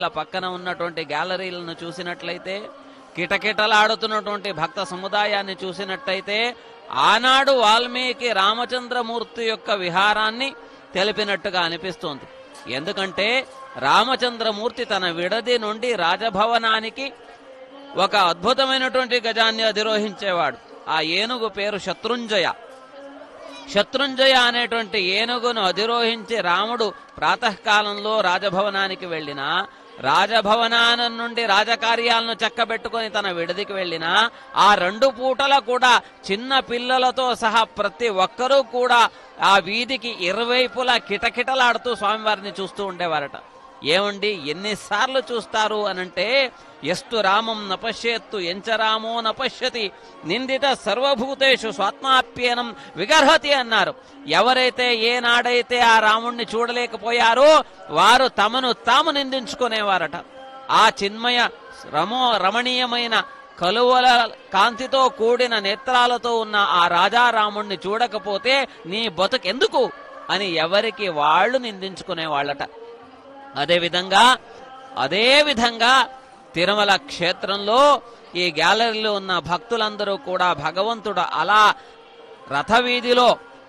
పక్కన ఉన్నటువంటి గ్యాలరీలను చూసినట్లయితే కిటకిటలాడుతున్నటువంటి భక్త సముదాయాన్ని చూసినట్టయితే ఆనాడు వాల్మీకి రామచంద్రమూర్తి యొక్క విహారాన్ని తెలిపినట్టుగా అనిపిస్తోంది ఎందుకంటే రామచంద్రమూర్తి తన విడది నుండి రాజభవనానికి ఒక అద్భుతమైనటువంటి గజాన్ని అధిరోహించేవాడు ఆ ఏనుగు పేరు శత్రుంజయ శత్రుంజయ అనేటువంటి ఏనుగును అధిరోహించి రాముడు ప్రాతకాలంలో రాజభవనానికి వెళ్ళినా రాజభవనానం నుండి రాజకార్యాలను చక్కబెట్టుకొని తన విడిదికి వెళ్ళినా ఆ రెండు పూటల కూడా చిన్న పిల్లలతో సహా ప్రతి ఒక్కరూ కూడా ఆ వీధికి ఇరువైపులా కిటకిటలాడుతూ స్వామివారిని చూస్తూ ఉండేవారట ఏమండి ఎన్నిసార్లు చూస్తారు అనంటే ఎస్తు రామం నపశ్యేత్తు ఎంచరామో నపశ్యతి నిందిత సర్వభూతేషు స్వాత్మాప్యేనం విగర్హతి అన్నారు ఎవరైతే ఏనాడైతే ఆ రాముణ్ణి చూడలేకపోయారో వారు తమను తాము నిందించుకునేవారట ఆ చిన్మయ రమో రమణీయమైన కలువల కాంతితో కూడిన నేత్రాలతో ఉన్న ఆ రాజారాముణ్ణి చూడకపోతే నీ బతుకెందుకు అని ఎవరికి వాళ్ళు నిందించుకునేవాళ్ళట అదేవిధంగా అదే విధంగా తిరుమల క్షేత్రంలో ఈ గ్యాలరీలో ఉన్న భక్తులందరూ కూడా భగవంతుడు అలా రథవీధిలో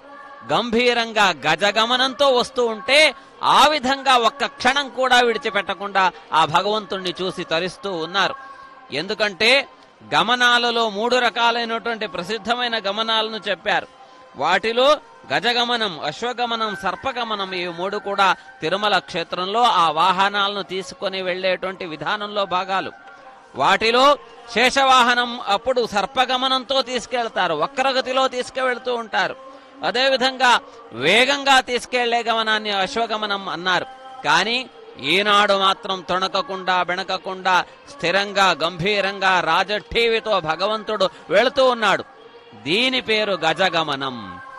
గంభీరంగా గజగమనంతో వస్తూ ఉంటే ఆ విధంగా ఒక్క క్షణం కూడా విడిచిపెట్టకుండా ఆ భగవంతుణ్ణి చూసి తరిస్తూ ఉన్నారు ఎందుకంటే గమనాలలో మూడు రకాలైనటువంటి ప్రసిద్ధమైన గమనాలను చెప్పారు వాటిలో గజగమనం అశ్వగమనం సర్పగమనం ఈ మూడు కూడా తిరుమల క్షేత్రంలో ఆ వాహనాలను తీసుకొని వెళ్ళేటువంటి విధానంలో భాగాలు వాటిలో శేషవాహనం అప్పుడు సర్పగమనంతో తీసుకెళ్తారు వక్రగతిలో తీసుకువెళ్తూ ఉంటారు అదేవిధంగా వేగంగా తీసుకెళ్లే గమనాన్ని అశ్వగమనం అన్నారు కానీ ఈనాడు మాత్రం తొణకకుండా బెణకకుండా స్థిరంగా గంభీరంగా రాజఠీవితో భగవంతుడు వెళుతూ ఉన్నాడు దీని పేరు గజగమనం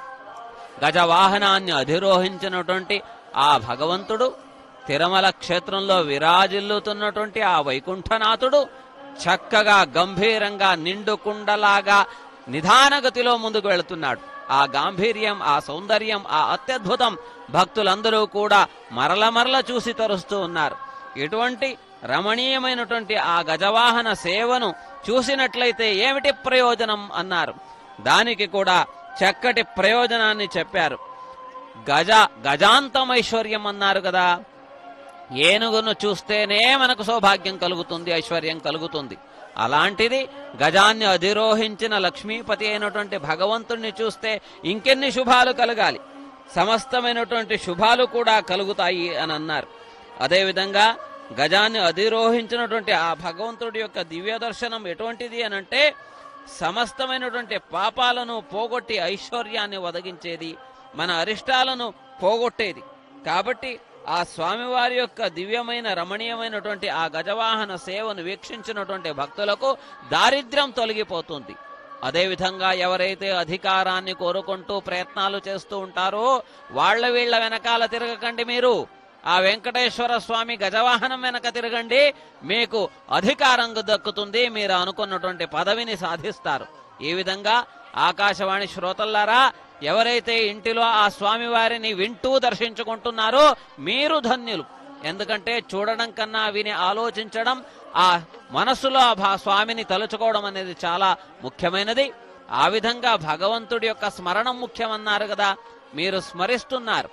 గజవాహనాన్ని అధిరోహించినటువంటి ఆ భగవంతుడు తిరుమల క్షేత్రంలో విరాజిల్లుతున్నటువంటి ఆ వైకుంఠనాథుడు చక్కగా గంభీరంగా నిండుకుండలాగా నిదానగతిలో ముందుకు వెళుతున్నాడు ఆ గాంభీర్యం ఆ సౌందర్యం ఆ అత్యద్భుతం భక్తులందరూ కూడా మరల మరల చూసి తరుస్తూ ఉన్నారు ఇటువంటి రమణీయమైనటువంటి ఆ గజవాహన సేవను చూసినట్లయితే ఏమిటి ప్రయోజనం అన్నారు దానికి కూడా చక్కటి ప్రయోజనాన్ని చెప్పారు గజ గజాంతమైశ్వర్యం అన్నారు కదా ఏనుగును చూస్తేనే మనకు సౌభాగ్యం కలుగుతుంది ఐశ్వర్యం కలుగుతుంది అలాంటిది గజాన్ని అధిరోహించిన లక్ష్మీపతి అయినటువంటి భగవంతుణ్ణి చూస్తే ఇంకెన్ని శుభాలు కలగాలి సమస్తమైనటువంటి శుభాలు కూడా కలుగుతాయి అని అన్నారు అదేవిధంగా గజాన్ని అధిరోహించినటువంటి ఆ భగవంతుడి యొక్క దివ్య దర్శనం ఎటువంటిది అని అంటే సమస్తమైనటువంటి పాపాలను పోగొట్టి ఐశ్వర్యాన్ని ఒదగించేది మన అరిష్టాలను పోగొట్టేది కాబట్టి ఆ స్వామివారి యొక్క దివ్యమైన రమణీయమైనటువంటి ఆ గజవాహన సేవను వీక్షించినటువంటి భక్తులకు దారిద్ర్యం తొలగిపోతుంది అదేవిధంగా ఎవరైతే అధికారాన్ని కోరుకుంటూ ప్రయత్నాలు చేస్తూ ఉంటారో వాళ్ళ వీళ్ళ వెనకాల తిరగకండి మీరు ఆ వెంకటేశ్వర స్వామి గజవాహనం వెనక తిరగండి మీకు అధికారం దక్కుతుంది మీరు అనుకున్నటువంటి పదవిని సాధిస్తారు ఈ విధంగా ఆకాశవాణి శ్రోతల్లారా ఎవరైతే ఇంటిలో ఆ స్వామి వారిని వింటూ దర్శించుకుంటున్నారో మీరు ధన్యులు ఎందుకంటే చూడడం కన్నా విని ఆలోచించడం ఆ మనస్సులో ఆ భా- స్వామిని తలుచుకోవడం అనేది చాలా ముఖ్యమైనది ఆ విధంగా భగవంతుడి యొక్క స్మరణం ముఖ్యమన్నారు కదా మీరు స్మరిస్తున్నారు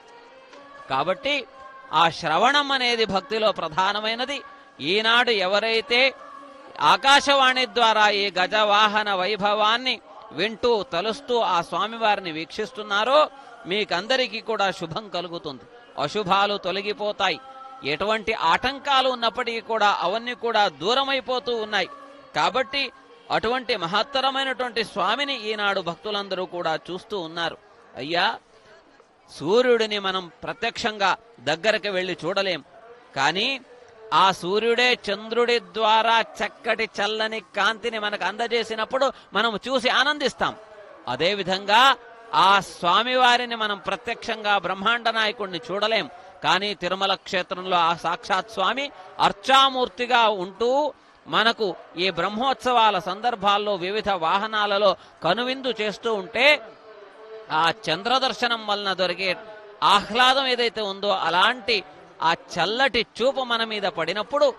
కాబట్టి ఆ శ్రవణం అనేది భక్తిలో ప్రధానమైనది ఈనాడు ఎవరైతే ఆకాశవాణి ద్వారా ఈ గజవాహన వైభవాన్ని వింటూ తలుస్తూ ఆ స్వామివారిని వీక్షిస్తున్నారో మీకందరికీ కూడా శుభం కలుగుతుంది అశుభాలు తొలగిపోతాయి ఎటువంటి ఆటంకాలు ఉన్నప్పటికీ కూడా అవన్నీ కూడా దూరమైపోతూ ఉన్నాయి కాబట్టి అటువంటి మహత్తరమైనటువంటి స్వామిని ఈనాడు భక్తులందరూ కూడా చూస్తూ ఉన్నారు అయ్యా సూర్యుడిని మనం ప్రత్యక్షంగా దగ్గరకు వెళ్ళి చూడలేం కానీ ఆ సూర్యుడే చంద్రుడి ద్వారా చక్కటి చల్లని కాంతిని మనకు అందజేసినప్పుడు మనం చూసి ఆనందిస్తాం అదేవిధంగా ఆ స్వామివారిని మనం ప్రత్యక్షంగా బ్రహ్మాండ నాయకుడిని చూడలేం కానీ తిరుమల క్షేత్రంలో ఆ సాక్షాత్ స్వామి అర్చామూర్తిగా ఉంటూ మనకు ఈ బ్రహ్మోత్సవాల సందర్భాల్లో వివిధ వాహనాలలో కనువిందు చేస్తూ ఉంటే ఆ చంద్రదర్శనం వలన దొరికే ఆహ్లాదం ఏదైతే ఉందో అలాంటి ఆ చల్లటి చూపు మన మీద పడినప్పుడు